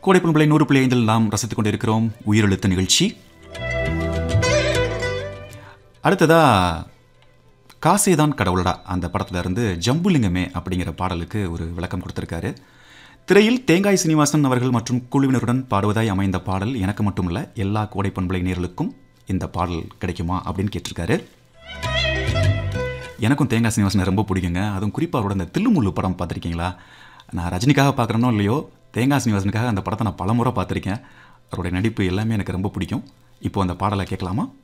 கோடைப்பன் பிள்ளை நூறு பிள்ளை ஐந்தில் நாம் ரசித்துக் கொண்டிருக்கிறோம் உயிரெழுத்து நிகழ்ச்சி அடுத்ததா காசேதான் கடவுளடா அந்த படத்துல இருந்து ஜம்புலிங்கமே அப்படிங்கிற பாடலுக்கு ஒரு விளக்கம் கொடுத்திருக்காரு திரையில் தேங்காய் சீனிவாசன் அவர்கள் மற்றும் குழுவினருடன் பாடுவதாய் அமைந்த பாடல் எனக்கு மட்டுமல்ல எல்லா கோடை பண்பலை நேர்களுக்கும் இந்த பாடல் கிடைக்குமா அப்படின்னு கேட்டிருக்காரு எனக்கும் தேங்காய் சீனிவாசனை ரொம்ப பிடிக்குங்க அதுவும் குறிப்பாக அவரோட இந்த தில்லுமுள்ளு படம் பார்த்துருக்கீங்களா நான் ரஜினிக்காக பார்க்குறேனோ இல்லையோ தேங்காய் சீனிவாசனுக்காக அந்த படத்தை நான் பலமுறை பார்த்துருக்கேன் அவருடைய நடிப்பு எல்லாமே எனக்கு ரொம்ப பிடிக்கும் இப்போ அந்த பாடலை கேட்கலாமா